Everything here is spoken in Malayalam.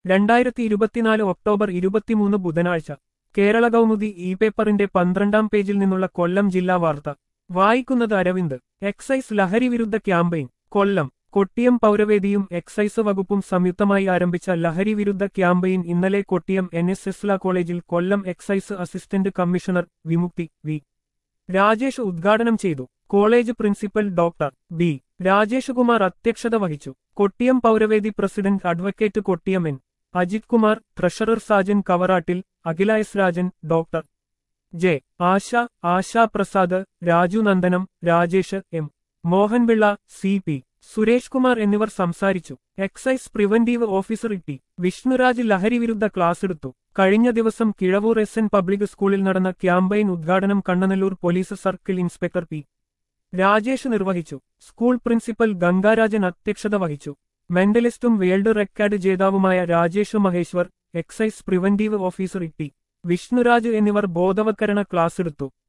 രണ്ടായിരത്തി ഇരുപത്തിനാല് ഒക്ടോബർ ഇരുപത്തിമൂന്ന് ബുധനാഴ്ച കേരള കൗമുദി ഇ പേപ്പറിന്റെ പന്ത്രണ്ടാം പേജിൽ നിന്നുള്ള കൊല്ലം ജില്ലാ വാർത്ത വായിക്കുന്നത് അരവിന്ദ് എക്സൈസ് ലഹരി വിരുദ്ധ ക്യാമ്പയിൻ കൊല്ലം കൊട്ടിയം പൗരവേദിയും എക്സൈസ് വകുപ്പും സംയുക്തമായി ആരംഭിച്ച ലഹരി വിരുദ്ധ ക്യാമ്പയിൻ ഇന്നലെ കൊട്ടിയം എൻ എസ് എസ് ല കോളേജിൽ Kollam excise assistant commissioner Vimukthi V Rajesh ഉദ്ഘാടനം ചെയ്തു college principal doctor B Rajesh Kumar അധ്യക്ഷത വഹിച്ചു Kottiyam Pauravedi president advocate Kottiyam N Ajith Kumar treasurer Sajan Kavarattil Akhila S Rajan doctor J Asha Asha Prasad Raju Nandanam Rajesh M Mohanpillai C P Suresh Kumar എന്നിവർ സംസാരിച്ചു excise preventive officer E T Vishnuraj ലഹരി വിരുദ്ധ ക്ലാസ് എടുത്തു കഴിഞ്ഞ ദിവസം കിഴവൂർ എസ് എൻ പബ്ലിക് സ്കൂളിൽ നടന്ന ക്യാമ്പയിൻ ഉദ്ഘാടനം Kannanallur police circle inspector P Rajesh നിർവഹിച്ചു സ്കൂൾ പ്രിൻസിപ്പൽ ഗംഗാരാജൻ അധ്യക്ഷത വഹിച്ചു മെന്റലിസ്റ്റും വേൾഡ് റെക്കോർഡ് ജേതാവുമായ Rajesh Maheshwar excise preventive officer E T Vishnuraj എന്നിവർ ബോധവത്കരണ ക്ലാസ് എടുത്തു